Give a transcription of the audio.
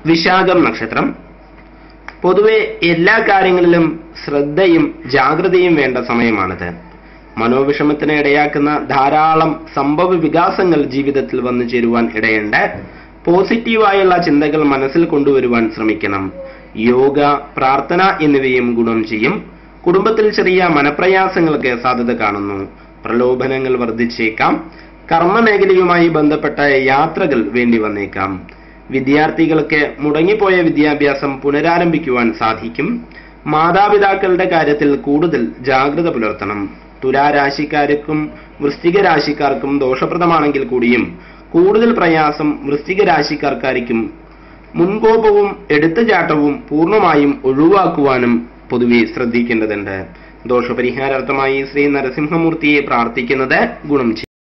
വിശാഖം നക്ഷത്രം പൊതുവെ എല്ലാ കാര്യങ്ങളിലും ശ്രദ്ധയും ജാഗ്രതയും വേണ്ട സമയമാണിത് മനോവിഷമത്തിന് ഇടയാക്കുന്ന ധാരാളം സംഭവ വികാസങ്ങൾ ജീവിതത്തിൽ വന്നു ചേരുവാൻ ഇടയുണ്ട് പോസിറ്റീവായുള്ള ചിന്തകൾ മനസ്സിൽ കൊണ്ടുവരുവാൻ ശ്രമിക്കണം യോഗ പ്രാർത്ഥന എന്നിവയും ഗുണം ചെയ്യും കുടുംബത്തിൽ ചെറിയ മനപ്രയാസങ്ങൾക്ക് സാധ്യത കാണുന്നു പ്രലോഭനങ്ങൾ വർദ്ധിച്ചേക്കാം കർമ്മമേഖലയുമായി ബന്ധപ്പെട്ട യാത്രകൾ വേണ്ടി വന്നേക്കാം വിദ്യാർത്ഥികൾക്ക് മുടങ്ങിപ്പോയ വിദ്യാഭ്യാസം പുനരാരംഭിക്കുവാൻ സാധിക്കും മാതാപിതാക്കളുടെ കാര്യത്തിൽ കൂടുതൽ ജാഗ്രത പുലർത്തണം തുലാരാശിക്കാർക്കും വൃശ്ചിക രാശിക്കാർക്കും ദോഷപ്രദമാണെങ്കിൽ കൂടിയും കൂടുതൽ പ്രയാസം വൃശ്ചിക രാശിക്കാർക്കായിരിക്കും മുൻകോപവും എടുത്തുചാട്ടവും പൂർണ്ണമായും ഒഴിവാക്കുവാനും പൊതുവെ ശ്രദ്ധിക്കേണ്ടതുണ്ട് ദോഷപരിഹാരാർത്ഥമായി ശ്രീ നരസിംഹമൂർത്തിയെ പ്രാർത്ഥിക്കുന്നത് ഗുണം ചെയ്യും